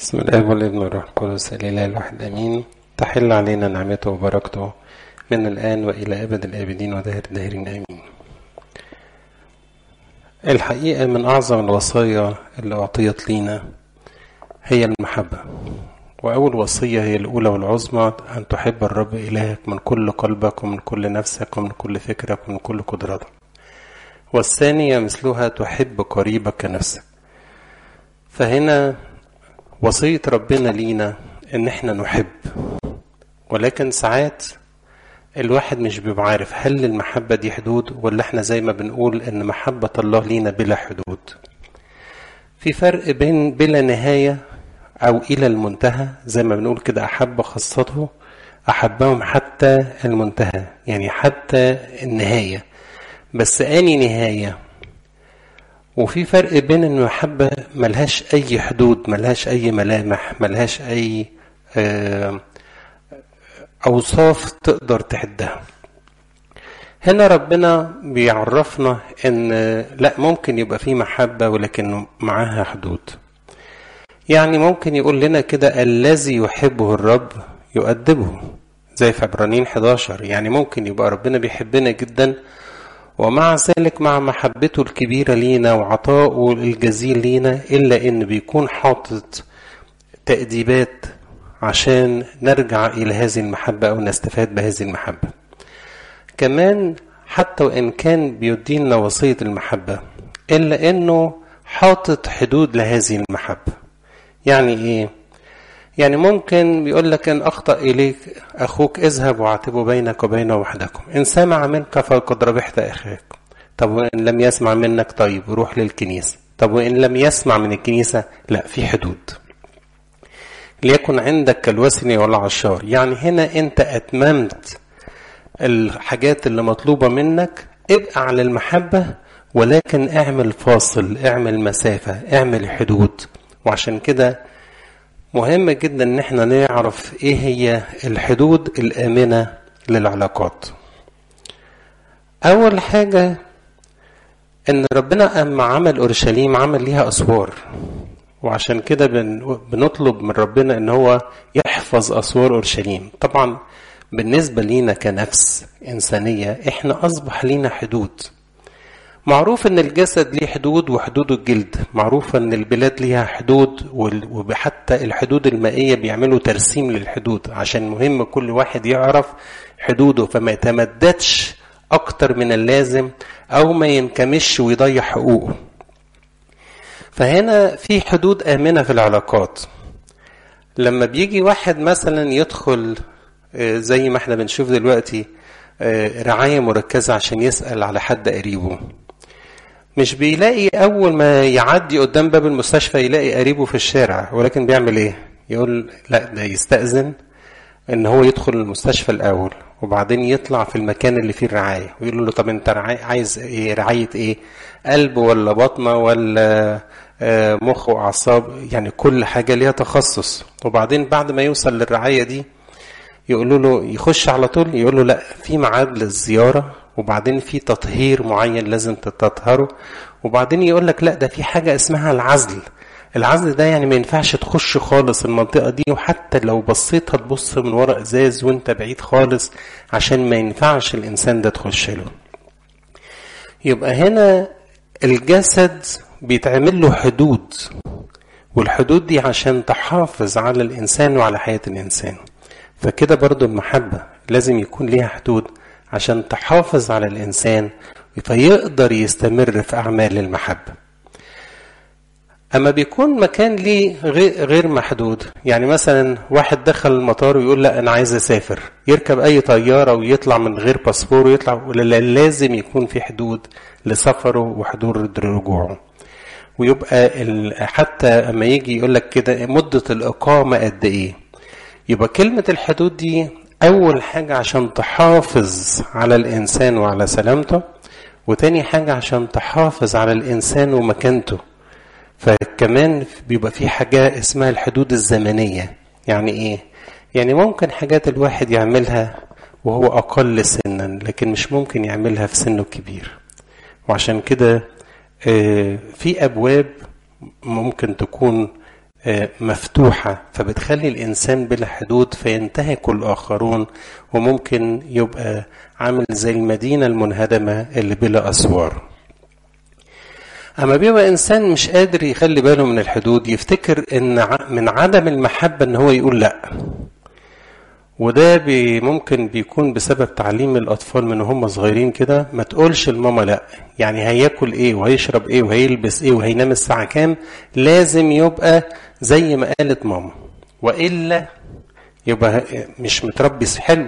بسم الله والابن والروح القدس الاله الواحد امين تحل علينا نعمته وبركته من الان والى ابد الابدين ودهر الداهرين امين الحقيقه من اعظم الوصايا اللي اعطيت لينا هي المحبه واول وصيه هي الاولى والعظمى ان تحب الرب الهك من كل قلبك ومن كل نفسك ومن كل فكرك ومن كل قدرتك والثانيه مثلها تحب قريبك كنفسك فهنا وصية ربنا لينا إن إحنا نحب ولكن ساعات الواحد مش بيبقى عارف هل المحبة دي حدود ولا إحنا زي ما بنقول إن محبة الله لينا بلا حدود في فرق بين بلا نهاية أو إلى المنتهى زي ما بنقول كده أحب خاصته أحبهم حتى المنتهى يعني حتى النهاية بس أني نهاية وفي فرق بين ان المحبة ملهاش اي حدود ملهاش اي ملامح ملهاش اي اوصاف تقدر تحدها هنا ربنا بيعرفنا ان لا ممكن يبقى في محبة ولكن معاها حدود يعني ممكن يقول لنا كده الذي يحبه الرب يؤدبه زي في عبرانيين 11 يعني ممكن يبقى ربنا بيحبنا جدا ومع ذلك مع محبته الكبيرة لينا وعطائه الجزيل لينا إلا إن بيكون حاطط تأديبات عشان نرجع إلى هذه المحبة أو نستفاد بهذه المحبة كمان حتى وإن كان بيدينا وصية المحبة إلا إنه حاطط حدود لهذه المحبة يعني إيه؟ يعني ممكن بيقول لك إن أخطأ إليك أخوك اذهب واعتبوا بينك وبينه وحدكم إن سمع منك فقد ربحت أخاك طب وإن لم يسمع منك طيب روح للكنيسة طب وإن لم يسمع من الكنيسة لا في حدود ليكن عندك كالوثني والعشار يعني هنا أنت أتممت الحاجات اللي مطلوبة منك ابقى على المحبة ولكن اعمل فاصل اعمل مسافة اعمل حدود وعشان كده مهم جدا ان احنا نعرف ايه هي الحدود الامنه للعلاقات اول حاجه ان ربنا اما عمل اورشليم عمل ليها اسوار وعشان كده بنطلب من ربنا ان هو يحفظ اسوار اورشليم طبعا بالنسبه لينا كنفس انسانيه احنا اصبح لينا حدود معروف ان الجسد ليه حدود وحدود الجلد معروف ان البلاد ليها حدود وحتى الحدود المائية بيعملوا ترسيم للحدود عشان مهم كل واحد يعرف حدوده فما يتمددش اكتر من اللازم او ما ينكمش ويضيع حقوقه فهنا في حدود امنة في العلاقات لما بيجي واحد مثلا يدخل زي ما احنا بنشوف دلوقتي رعاية مركزة عشان يسأل على حد قريبه مش بيلاقي اول ما يعدي قدام باب المستشفى يلاقي قريبه في الشارع ولكن بيعمل ايه يقول لا ده يستأذن ان هو يدخل المستشفى الاول وبعدين يطلع في المكان اللي فيه الرعاية ويقول له طب انت عايز ايه رعاية ايه قلب ولا بطنة ولا مخ واعصاب يعني كل حاجة ليها تخصص وبعدين بعد ما يوصل للرعاية دي يقولوا له يخش على طول يقول له لا في ميعاد للزيارة وبعدين في تطهير معين لازم تتطهره وبعدين يقول لك لا ده في حاجة اسمها العزل العزل ده يعني ما ينفعش تخش خالص المنطقة دي وحتى لو بصيت هتبص من ورا ازاز وانت بعيد خالص عشان ما ينفعش الانسان ده تخش له يبقى هنا الجسد بيتعمل له حدود والحدود دي عشان تحافظ على الانسان وعلى حياة الانسان فكده برضو المحبة لازم يكون ليها حدود عشان تحافظ على الإنسان فيقدر يستمر في أعمال المحبة أما بيكون مكان ليه غير محدود يعني مثلا واحد دخل المطار ويقول لا أنا عايز أسافر يركب أي طيارة ويطلع من غير باسبور ويطلع ولا لازم يكون في حدود لسفره وحدود رجوعه ويبقى حتى أما يجي يقول لك كده مدة الإقامة قد إيه يبقى كلمة الحدود دي أول حاجة عشان تحافظ على الإنسان وعلى سلامته وتاني حاجة عشان تحافظ على الإنسان ومكانته فكمان بيبقى في حاجة اسمها الحدود الزمنية يعني إيه؟ يعني ممكن حاجات الواحد يعملها وهو أقل سنا لكن مش ممكن يعملها في سنه الكبير وعشان كده في أبواب ممكن تكون مفتوحة فبتخلي الإنسان بلا حدود فينتهك الآخرون وممكن يبقى عامل زي المدينة المنهدمة اللي بلا أسوار أما بيبقى إنسان مش قادر يخلي باله من الحدود يفتكر إن من عدم المحبة إن هو يقول لأ وده بي ممكن بيكون بسبب تعليم الأطفال من هم صغيرين كده ما تقولش لماما لأ يعني هياكل إيه وهيشرب إيه وهيلبس إيه وهينام الساعة كام لازم يبقى زي ما قالت ماما وإلا يبقى مش متربي حلو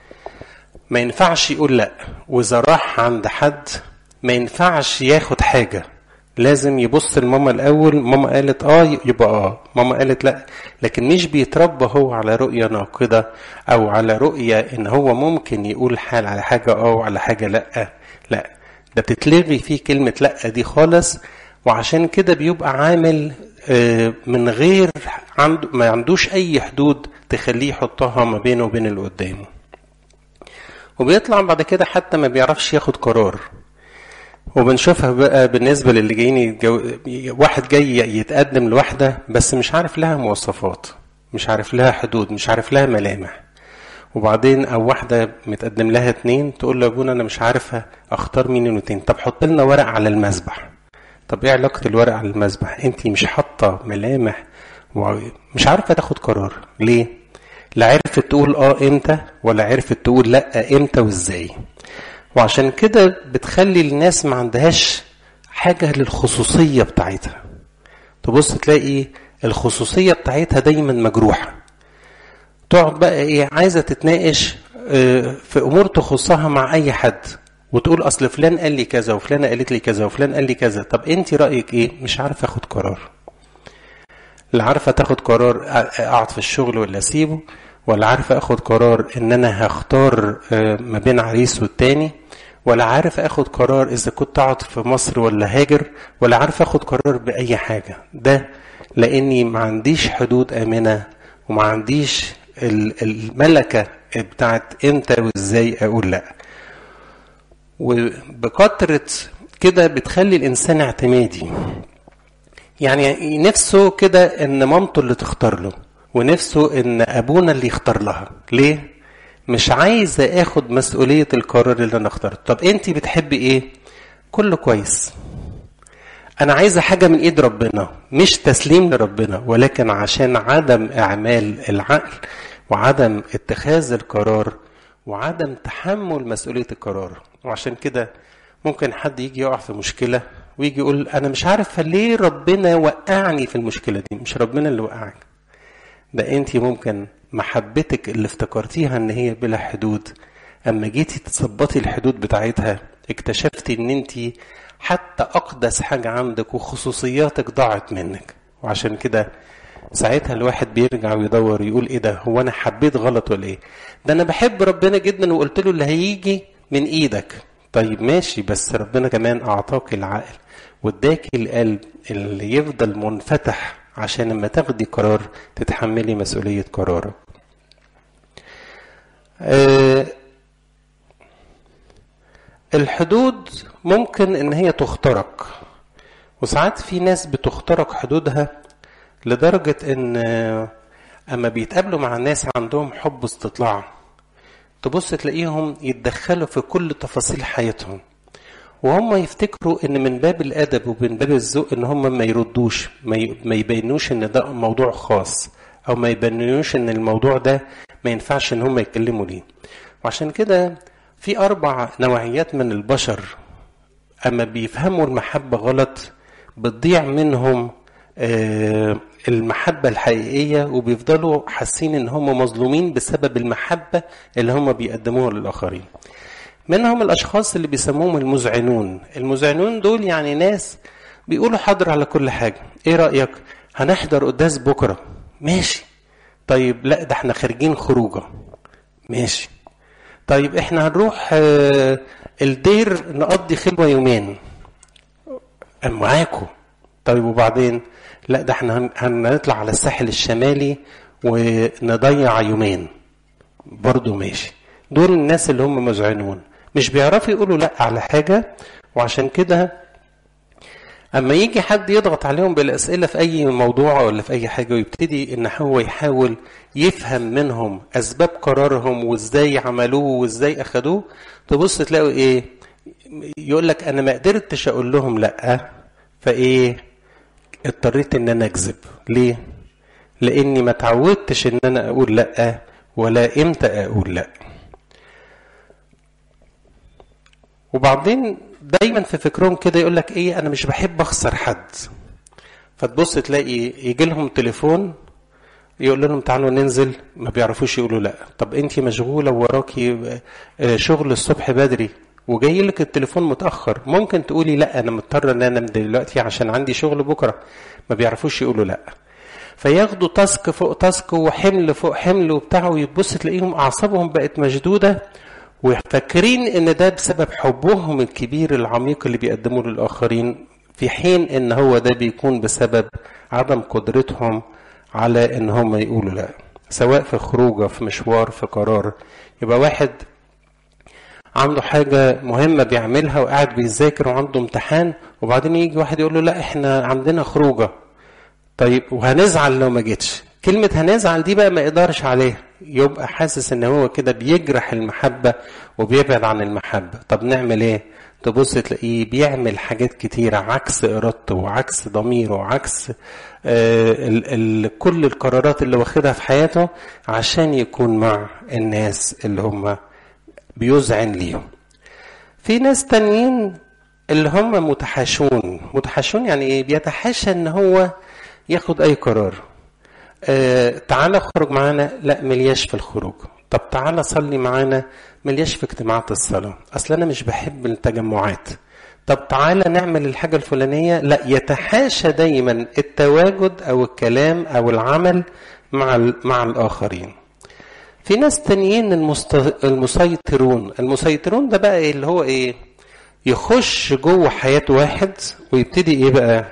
ما ينفعش يقول لأ وإذا راح عند حد ما ينفعش ياخد حاجة لازم يبص لماما الاول ماما قالت اه يبقى اه ماما قالت لا لكن مش بيتربى هو على رؤيه ناقده او على رؤيه ان هو ممكن يقول حال على حاجه اه وعلى حاجه لا لا ده بتتلغي فيه كلمه لا دي خالص وعشان كده بيبقى عامل من غير عنده ما عندوش اي حدود تخليه يحطها ما بينه وبين اللي قدامه وبيطلع بعد كده حتى ما بيعرفش ياخد قرار وبنشوفها بقى بالنسبة للي جايين يتجو... واحد جاي يتقدم لواحدة بس مش عارف لها مواصفات مش عارف لها حدود مش عارف لها ملامح وبعدين او واحدة متقدم لها اتنين تقول له ابونا انا مش عارفة اختار مين الاتنين طب حط لنا ورق على المسبح طب ايه علاقة الورق على المسبح انت مش حاطة ملامح ومش عارفة تاخد قرار ليه لا عرفت تقول اه امتى ولا عرفت تقول لا امتى وازاي وعشان كده بتخلي الناس ما عندهاش حاجة للخصوصية بتاعتها تبص تلاقي الخصوصية بتاعتها دايما مجروحة تقعد بقى ايه عايزة تتناقش في امور تخصها مع اي حد وتقول اصل فلان قال لي كذا وفلانة قالت لي كذا وفلان قال لي كذا طب انت رأيك ايه مش عارفة اخد قرار لا عارفة تاخد قرار اقعد في الشغل ولا اسيبه ولا عارفة اخد قرار ان انا هختار ما بين عريس والتاني ولا عارف اخد قرار اذا كنت اقعد في مصر ولا هاجر ولا عارف اخد قرار باي حاجة ده لاني ما عنديش حدود امنة وما عنديش الملكة بتاعت امتى وازاي اقول لا وبكترة كده بتخلي الانسان اعتمادي يعني نفسه كده ان مامته اللي تختار له ونفسه ان ابونا اللي يختار لها ليه مش عايز اخد مسؤولية القرار اللي انا اخترته طب انت بتحبي ايه كله كويس انا عايزة حاجة من ايد ربنا مش تسليم لربنا ولكن عشان عدم اعمال العقل وعدم اتخاذ القرار وعدم تحمل مسؤولية القرار وعشان كده ممكن حد يجي يقع في مشكلة ويجي يقول انا مش عارف ليه ربنا وقعني في المشكلة دي مش ربنا اللي وقعك ده انت ممكن محبتك اللي افتكرتيها ان هي بلا حدود اما جيتي تظبطي الحدود بتاعتها اكتشفتي ان انت حتى اقدس حاجة عندك وخصوصياتك ضاعت منك وعشان كده ساعتها الواحد بيرجع ويدور يقول ايه ده هو انا حبيت غلط ولا ايه ده انا بحب ربنا جدا وقلت له اللي هيجي من ايدك طيب ماشي بس ربنا كمان اعطاك العقل واداك القلب اللي يفضل منفتح عشان لما تاخدي قرار تتحملي مسؤولية قرارك أه الحدود ممكن ان هي تخترق وساعات في ناس بتخترق حدودها لدرجة ان اما بيتقابلوا مع ناس عندهم حب استطلاع تبص تلاقيهم يتدخلوا في كل تفاصيل حياتهم وهم يفتكروا ان من باب الادب ومن باب الذوق ان هم ما يردوش ما يبينوش ان ده موضوع خاص او ما يبينوش ان الموضوع ده ما ينفعش ان هم يتكلموا ليه وعشان كده في اربع نوعيات من البشر اما بيفهموا المحبه غلط بتضيع منهم المحبة الحقيقية وبيفضلوا حاسين ان هم مظلومين بسبب المحبة اللي هم بيقدموها للآخرين منهم الأشخاص اللي بيسموهم المذعنون المذعنون دول يعني ناس بيقولوا حاضر على كل حاجة ايه رأيك هنحضر قداس بكرة ماشي طيب لا ده احنا خارجين خروجه ماشي طيب احنا هنروح الدير نقضي خلوة يومين معاكم طيب وبعدين لا ده احنا هنطلع على الساحل الشمالي ونضيع يومين برضو ماشي دول الناس اللي هم مذعنون مش بيعرفوا يقولوا لا على حاجة وعشان كده اما يجي حد يضغط عليهم بالاسئله في اي موضوع ولا في اي حاجه ويبتدي ان هو يحاول يفهم منهم اسباب قرارهم وازاي عملوه وازاي اخدوه تبص تلاقوا ايه يقول لك انا ما قدرتش اقول لهم لا فايه اضطريت ان انا اكذب ليه لاني ما تعودتش ان انا اقول لا ولا امتى اقول لا وبعدين دايما في فكرهم كده يقول لك ايه انا مش بحب اخسر حد فتبص تلاقي يجي لهم تليفون يقول لهم تعالوا ننزل ما بيعرفوش يقولوا لا طب انت مشغوله وراكي شغل الصبح بدري وجاي لك التليفون متاخر ممكن تقولي لا انا مضطر ان انام دلوقتي عشان عندي شغل بكره ما بيعرفوش يقولوا لا فياخدوا تاسك فوق تاسك وحمل فوق حمل وبتاع ويتبص تلاقيهم اعصابهم بقت مشدوده وفاكرين ان ده بسبب حبهم الكبير العميق اللي بيقدموه للاخرين في حين ان هو ده بيكون بسبب عدم قدرتهم على ان هم يقولوا لا سواء في خروجه في مشوار في قرار يبقى واحد عنده حاجة مهمة بيعملها وقاعد بيذاكر وعنده امتحان وبعدين يجي واحد يقول له لا احنا عندنا خروجه طيب وهنزعل لو ما جيتش كلمة هنزعل دي بقى ما يقدرش عليها يبقى حاسس ان هو كده بيجرح المحبة وبيبعد عن المحبة طب نعمل ايه تبص تلاقيه بيعمل حاجات كتيرة عكس إرادته وعكس ضميره وعكس آه ال ال كل القرارات اللي واخدها في حياته عشان يكون مع الناس اللي هم بيذعن ليهم في ناس تانيين اللي هم متحاشون متحاشون يعني ايه بيتحاشى ان هو ياخد اي قرار آه تعالى اخرج معانا لا ملياش في الخروج طب تعالى صلي معانا ملياش في اجتماعات الصلاة أصل أنا مش بحب التجمعات طب تعالى نعمل الحاجة الفلانية لا يتحاشى دايما التواجد أو الكلام أو العمل مع مع الآخرين في ناس تانيين المست... المسيطرون المسيطرون ده بقى إيه اللي هو ايه يخش جوه حياة واحد ويبتدي ايه بقى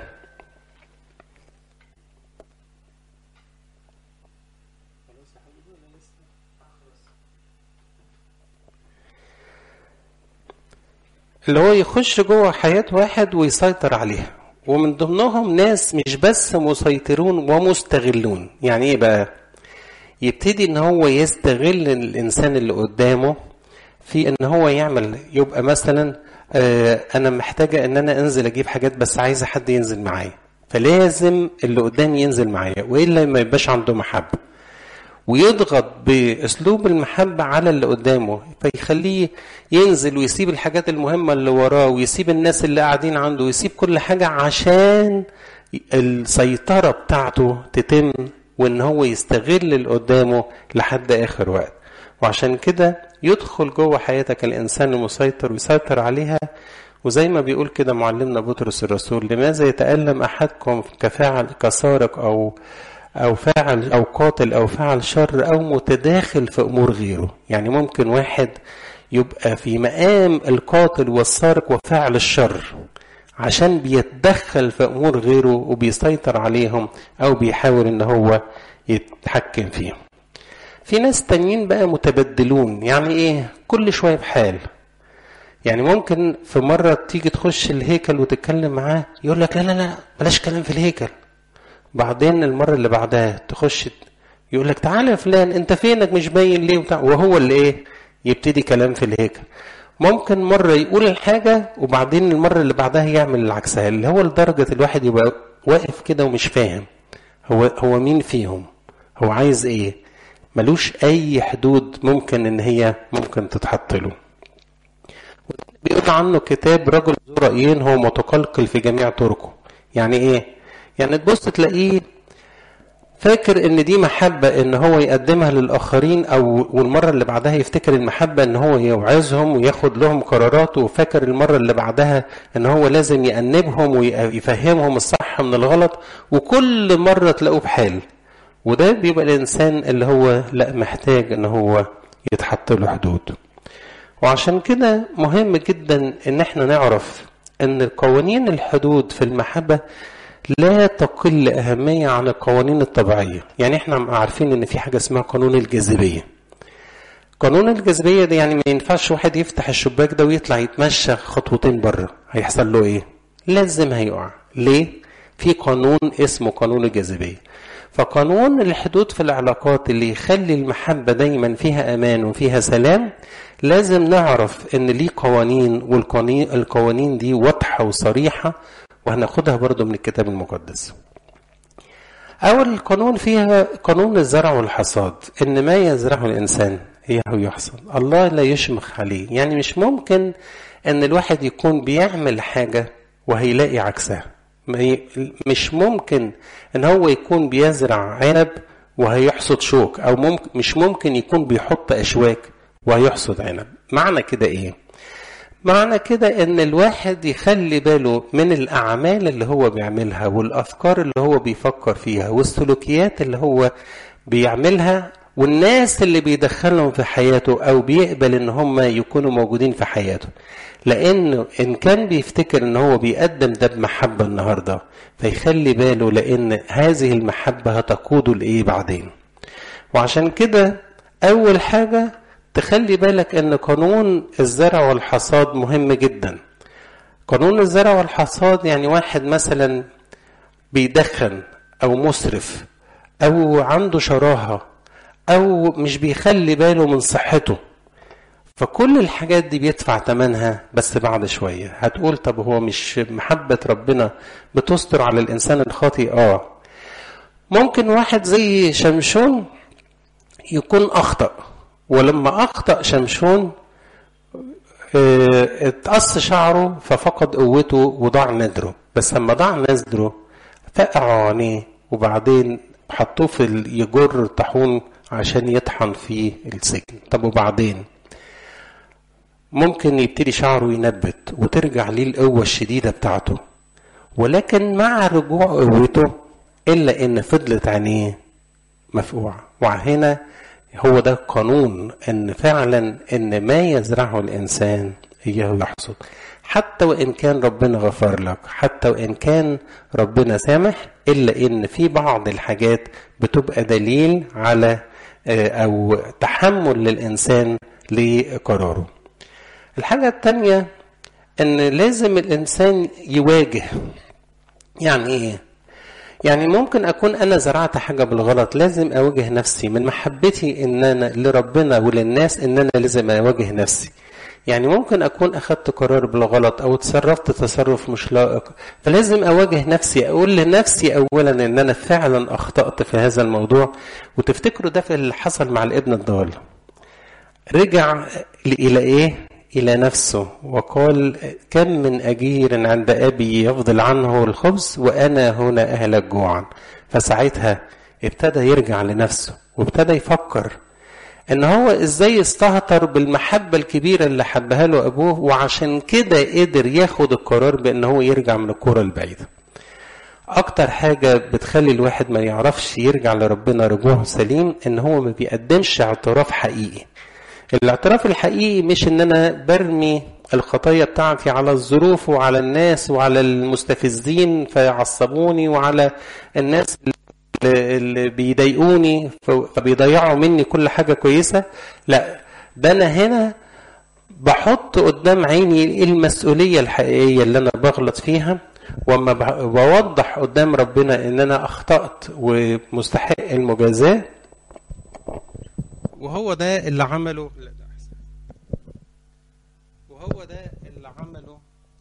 اللي هو يخش جوه حياة واحد ويسيطر عليها ومن ضمنهم ناس مش بس مسيطرون ومستغلون يعني ايه بقى يبتدي ان هو يستغل الانسان اللي قدامه في ان هو يعمل يبقى مثلا آه انا محتاجه ان انا انزل اجيب حاجات بس عايزه حد ينزل معايا فلازم اللي قدامي ينزل معايا والا ما يبقاش عنده محبه ويضغط باسلوب المحبه على اللي قدامه فيخليه ينزل ويسيب الحاجات المهمه اللي وراه ويسيب الناس اللي قاعدين عنده ويسيب كل حاجه عشان السيطره بتاعته تتم وان هو يستغل اللي قدامه لحد اخر وقت وعشان كده يدخل جوه حياتك الانسان المسيطر ويسيطر عليها وزي ما بيقول كده معلمنا بطرس الرسول لماذا يتألم أحدكم كفاعل كسارق أو أو فاعل أو قاتل أو فاعل شر أو متداخل في أمور غيره يعني ممكن واحد يبقى في مقام القاتل والسارق وفاعل الشر عشان بيتدخل في أمور غيره وبيسيطر عليهم أو بيحاول إن هو يتحكم فيهم في ناس تانيين بقى متبدلون يعني ايه كل شويه بحال يعني ممكن في مرة تيجي تخش الهيكل وتتكلم معاه يقول لك لا لا لا بلاش كلام في الهيكل بعدين المرة اللي بعدها تخش يقول لك تعالى يا فلان انت فينك مش باين ليه وبتاع وهو اللي ايه يبتدي كلام في الهيكل ممكن مرة يقول الحاجة وبعدين المرة اللي بعدها يعمل العكسها اللي هو لدرجة الواحد يبقى واقف كده ومش فاهم هو هو مين فيهم هو عايز ايه ملوش اي حدود ممكن ان هي ممكن تتحط له بيقول عنه كتاب رجل ذو رأيين هو متقلقل في جميع طرقه يعني ايه يعني تبص تلاقيه فاكر ان دي محبة ان هو يقدمها للاخرين او والمرة اللي بعدها يفتكر المحبة ان هو يوعظهم وياخد لهم قرارات وفاكر المرة اللي بعدها ان هو لازم يأنبهم ويفهمهم الصح من الغلط وكل مرة تلاقوه بحال وده بيبقى الانسان اللي هو لا محتاج ان هو يتحط له حدود وعشان كده مهم جدا ان احنا نعرف ان قوانين الحدود في المحبه لا تقل اهميه عن القوانين الطبيعيه يعني احنا عارفين ان في حاجه اسمها قانون الجاذبيه قانون الجاذبيه ده يعني ما ينفعش واحد يفتح الشباك ده ويطلع يتمشى خطوتين بره هيحصل له ايه لازم هيقع ليه في قانون اسمه قانون الجاذبيه فقانون الحدود في العلاقات اللي يخلي المحبة دايما فيها أمان وفيها سلام لازم نعرف إن ليه قوانين والقوانين دي واضحة وصريحة وهناخدها برضو من الكتاب المقدس أول قانون فيها قانون الزرع والحصاد إن ما يزرعه الإنسان إياه يحصد الله لا يشمخ عليه يعني مش ممكن إن الواحد يكون بيعمل حاجة وهيلاقي عكسها مش ممكن ان هو يكون بيزرع عنب وهيحصد شوك او ممكن مش ممكن يكون بيحط اشواك وهيحصد عنب معنى كده ايه معنى كده ان الواحد يخلي باله من الاعمال اللي هو بيعملها والافكار اللي هو بيفكر فيها والسلوكيات اللي هو بيعملها والناس اللي بيدخلهم في حياته او بيقبل ان هم يكونوا موجودين في حياته لانه ان كان بيفتكر ان هو بيقدم ده بمحبه النهارده فيخلي باله لان هذه المحبه هتقوده لايه بعدين وعشان كده اول حاجه تخلي بالك ان قانون الزرع والحصاد مهم جدا قانون الزرع والحصاد يعني واحد مثلا بيدخن او مسرف او عنده شراهه او مش بيخلي باله من صحته فكل الحاجات دي بيدفع ثمنها بس بعد شويه هتقول طب هو مش محبه ربنا بتستر على الانسان الخاطئ اه ممكن واحد زي شمشون يكون اخطا ولما اخطا شمشون اه اتقص شعره ففقد قوته وضاع ندره بس لما ضاع نذره فقعوا عينيه وبعدين حطوه في يجر الطاحون عشان يطحن في السجن طب وبعدين ممكن يبتدي شعره ينبت وترجع ليه القوة الشديدة بتاعته ولكن مع رجوع قوته إلا إن فضلت عينيه مفقوعة وهنا هو ده قانون إن فعلا إن ما يزرعه الإنسان إياه يحصد حتى وإن كان ربنا غفر لك حتى وإن كان ربنا سامح إلا إن في بعض الحاجات بتبقى دليل على أو تحمل للإنسان لقراره الحاجة التانية ان لازم الانسان يواجه يعني ايه يعني ممكن اكون انا زرعت حاجة بالغلط لازم اواجه نفسي من محبتي ان انا لربنا وللناس ان انا لازم اواجه نفسي يعني ممكن اكون اخدت قرار بالغلط او تصرفت تصرف مش لائق فلازم اواجه نفسي اقول لنفسي اولا ان انا فعلا اخطات في هذا الموضوع وتفتكروا ده في اللي حصل مع الابن الضال رجع الى ايه إلى نفسه وقال كم من أجير عند أبي يفضل عنه الخبز وأنا هنا أهلك جوعا فساعتها ابتدى يرجع لنفسه وابتدى يفكر ان هو ازاي استهتر بالمحبة الكبيرة اللي حبها له ابوه وعشان كده قدر ياخد القرار بان هو يرجع من الكرة البعيدة اكتر حاجة بتخلي الواحد ما يعرفش يرجع لربنا رجوع سليم ان هو ما بيقدمش اعتراف حقيقي الاعتراف الحقيقي مش ان انا برمي الخطايا بتاعتي على الظروف وعلى الناس وعلى المستفزين فيعصبوني وعلى الناس اللي بيضايقوني فبيضيعوا مني كل حاجه كويسه لا ده انا هنا بحط قدام عيني المسؤوليه الحقيقيه اللي انا بغلط فيها واما بوضح قدام ربنا ان انا اخطات ومستحق المجازاه وهو ده اللي عمله لا ده احسن وهو ده اللي عمله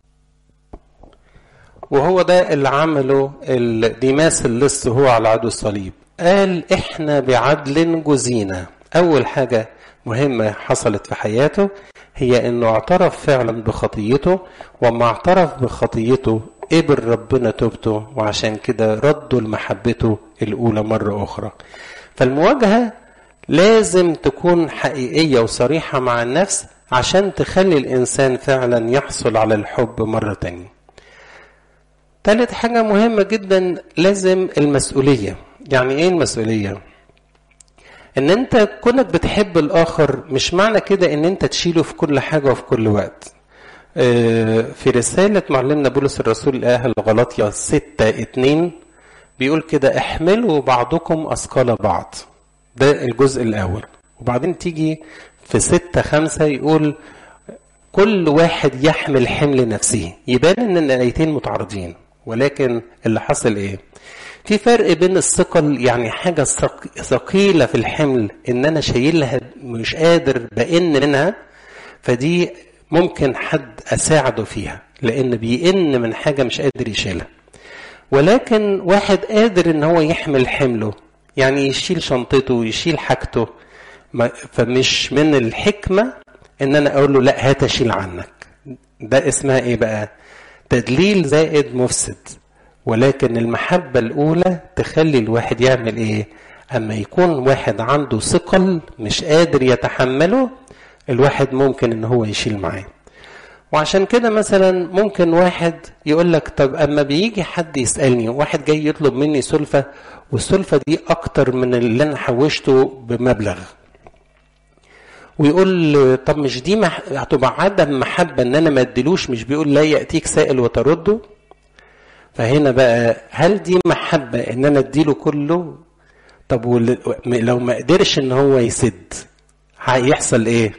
وهو ده اللي عمله ديماس اللص هو على عدو الصليب قال احنا بعدل جزينا اول حاجه مهمه حصلت في حياته هي انه اعترف فعلا بخطيته وما اعترف بخطيته قبل ربنا توبته وعشان كده ردوا لمحبته الاولى مره اخرى فالمواجهه لازم تكون حقيقية وصريحة مع النفس عشان تخلي الإنسان فعلا يحصل على الحب مرة تانية تالت حاجة مهمة جدا لازم المسؤولية يعني ايه المسؤولية ان انت كونك بتحب الاخر مش معنى كده ان انت تشيله في كل حاجة وفي كل وقت في رسالة معلمنا بولس الرسول لأهل غلطية ستة اتنين بيقول كده احملوا بعضكم أثقال بعض ده الجزء الأول وبعدين تيجي في ستة خمسة يقول كل واحد يحمل حمل نفسه يبان ان الايتين متعارضين ولكن اللي حصل ايه في فرق بين الثقل يعني حاجة ثقيلة في الحمل ان انا شايلها مش قادر بإن منها فدي ممكن حد اساعده فيها لان بيئن من حاجة مش قادر يشيلها ولكن واحد قادر ان هو يحمل حمله يعني يشيل شنطته يشيل حاجته فمش من الحكمة ان انا اقول له لا هات اشيل عنك ده اسمها ايه بقى تدليل زائد مفسد ولكن المحبة الأولى تخلي الواحد يعمل إيه؟ أما يكون واحد عنده ثقل مش قادر يتحمله الواحد ممكن إن هو يشيل معاه. وعشان كده مثلا ممكن واحد يقول لك طب أما بيجي حد يسألني واحد جاي يطلب مني سلفة والسلفة دي أكتر من اللي أنا حوشته بمبلغ. ويقول طب مش دي مح... هتبقى عدم محبة إن أنا ما أديلوش مش بيقول لا يأتيك سائل وترده؟ فهنا بقى هل دي محبة ان انا اديله كله طب لو ما قدرش ان هو يسد هيحصل ايه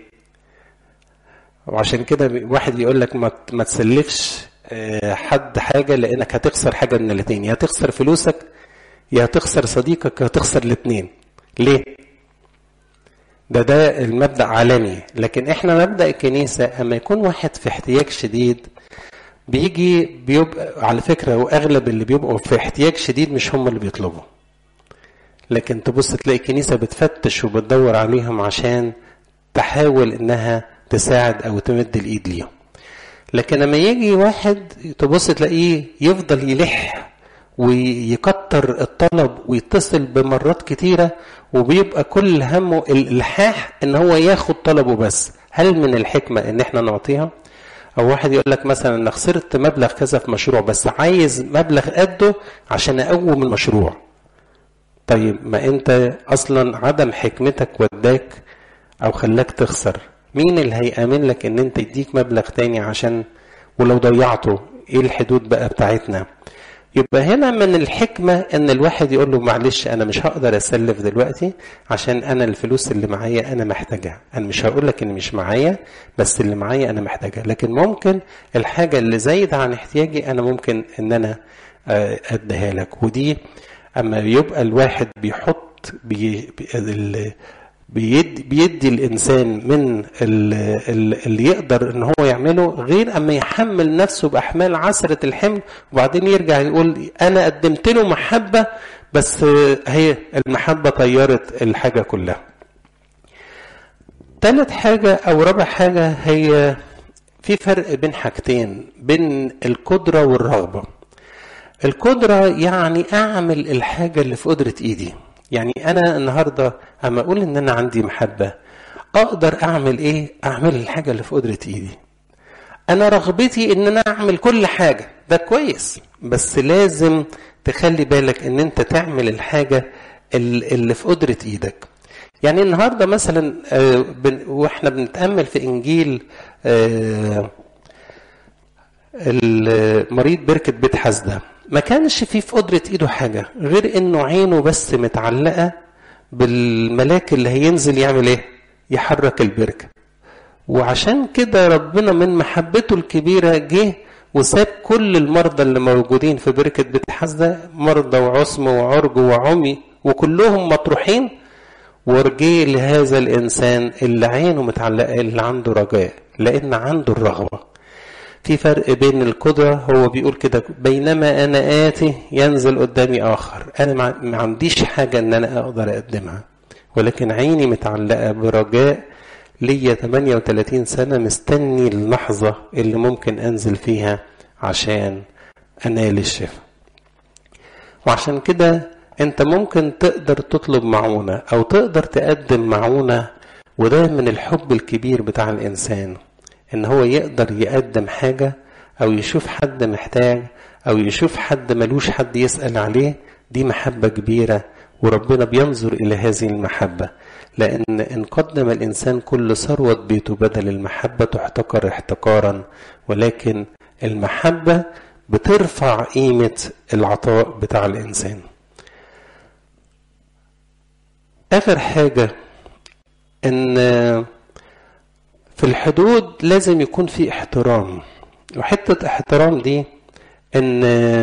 وعشان كده واحد يقول لك ما, ما تسلفش حد حاجة لانك هتخسر حاجة من الاثنين يا تخسر فلوسك يا تخسر صديقك يا تخسر الاثنين ليه ده ده المبدأ عالمي لكن احنا مبدأ الكنيسة اما يكون واحد في احتياج شديد بيجي بيبقى على فكره واغلب اللي بيبقوا في احتياج شديد مش هم اللي بيطلبوا لكن تبص تلاقي الكنيسه بتفتش وبتدور عليهم عشان تحاول انها تساعد او تمد الايد ليهم لكن لما يجي واحد تبص تلاقيه يفضل يلح ويكتر الطلب ويتصل بمرات كتيره وبيبقى كل همه الالحاح ان هو ياخد طلبه بس هل من الحكمه ان احنا نعطيها او واحد يقول لك مثلا انا خسرت مبلغ كذا في مشروع بس عايز مبلغ قده عشان اقوم المشروع طيب ما انت اصلا عدم حكمتك وداك او خلاك تخسر مين اللي هيأمن لك ان انت يديك مبلغ تاني عشان ولو ضيعته ايه الحدود بقى بتاعتنا يبقى هنا من الحكمة ان الواحد يقول له معلش انا مش هقدر اسلف دلوقتي عشان انا الفلوس اللي معايا انا محتاجها انا مش هقول لك ان مش معايا بس اللي معايا انا محتاجها لكن ممكن الحاجة اللي زايدة عن احتياجي انا ممكن ان انا اديها لك ودي اما يبقى الواحد بيحط بي بيدي, بيدي الانسان من اللي يقدر ان هو يعمله غير اما يحمل نفسه باحمال عسره الحمل وبعدين يرجع يقول انا قدمت له محبه بس هي المحبه طيرت الحاجه كلها. ثالث حاجه او رابع حاجه هي في فرق بين حاجتين بين القدره والرغبه. القدره يعني اعمل الحاجه اللي في قدره ايدي. يعني انا النهارده اما اقول ان انا عندي محبه اقدر اعمل ايه اعمل الحاجه اللي في قدره ايدي انا رغبتي ان انا اعمل كل حاجه ده كويس بس لازم تخلي بالك ان انت تعمل الحاجه اللي في قدره ايدك يعني النهارده مثلا واحنا بنتامل في انجيل المريض بركه بيت حسده ما كانش فيه في قدرة ايده حاجة غير انه عينه بس متعلقة بالملاك اللي هينزل يعمل ايه يحرك البركة وعشان كده ربنا من محبته الكبيرة جه وساب كل المرضى اللي موجودين في بركة بيت حسدة مرضى وعصم وعرج وعمي وكلهم مطروحين ورجيه لهذا الإنسان اللي عينه متعلقة اللي عنده رجاء لأن عنده الرغبة في فرق بين القدرة هو بيقول كده بينما أنا آتي ينزل قدامي آخر أنا ما عنديش حاجة أن أنا أقدر أقدمها ولكن عيني متعلقة برجاء ليا 38 سنة مستني اللحظة اللي ممكن أنزل فيها عشان أنال الشفاء وعشان كده أنت ممكن تقدر تطلب معونة أو تقدر تقدم معونة وده من الحب الكبير بتاع الإنسان ان هو يقدر يقدم حاجة او يشوف حد محتاج او يشوف حد ملوش حد يسأل عليه دي محبة كبيرة وربنا بينظر الى هذه المحبة لان ان قدم الانسان كل ثروة بيته بدل المحبة تحتقر احتقارا ولكن المحبة بترفع قيمة العطاء بتاع الانسان اخر حاجة ان في الحدود لازم يكون في احترام وحتة احترام دي ان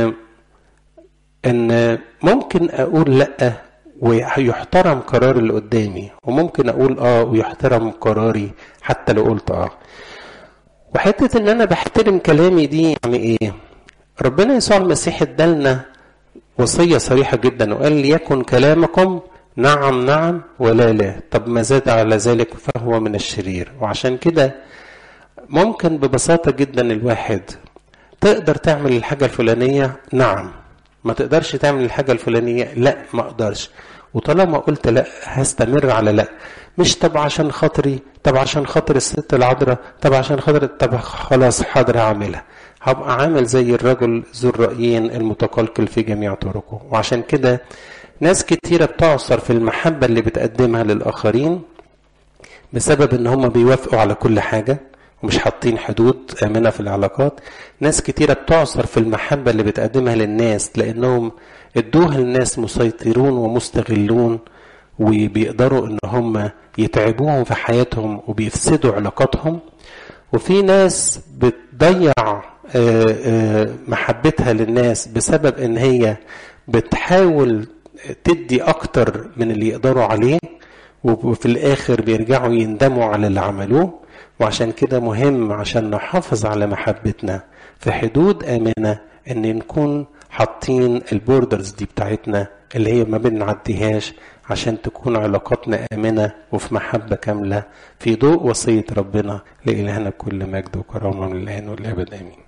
ان ممكن اقول لا ويحترم قرار اللي قدامي وممكن اقول اه ويحترم قراري حتى لو قلت اه وحته ان انا بحترم كلامي دي يعني ايه ربنا يسوع المسيح ادالنا وصيه صريحه جدا وقال ليكن كلامكم نعم نعم ولا لا طب ما زاد على ذلك فهو من الشرير وعشان كده ممكن ببساطه جدا الواحد تقدر تعمل الحاجه الفلانيه نعم ما تقدرش تعمل الحاجه الفلانيه لا ما اقدرش وطالما قلت لا هستمر على لا مش طب عشان خاطري طب عشان خاطر الست العذراء طب عشان خاطر طب خلاص حاضر هعملها هبقى عامل زي الرجل ذو الرأيين المتقلقل في جميع طرقه وعشان كده ناس كتيرة بتعصر في المحبة اللي بتقدمها للآخرين بسبب ان هم بيوافقوا على كل حاجة ومش حاطين حدود آمنة في العلاقات ناس كتيرة بتعصر في المحبة اللي بتقدمها للناس لأنهم ادوها للناس مسيطرون ومستغلون وبيقدروا ان هم يتعبوهم في حياتهم وبيفسدوا علاقاتهم وفي ناس بتضيع محبتها للناس بسبب ان هي بتحاول تدي اكتر من اللي يقدروا عليه وفي الاخر بيرجعوا يندموا على اللي عملوه وعشان كده مهم عشان نحافظ على محبتنا في حدود امنه ان نكون حاطين البوردرز دي بتاعتنا اللي هي ما بنعديهاش عشان تكون علاقاتنا آمنة وفي محبة كاملة في ضوء وصية ربنا لإلهنا كل مجد وكرامة من الآن والأبد آمين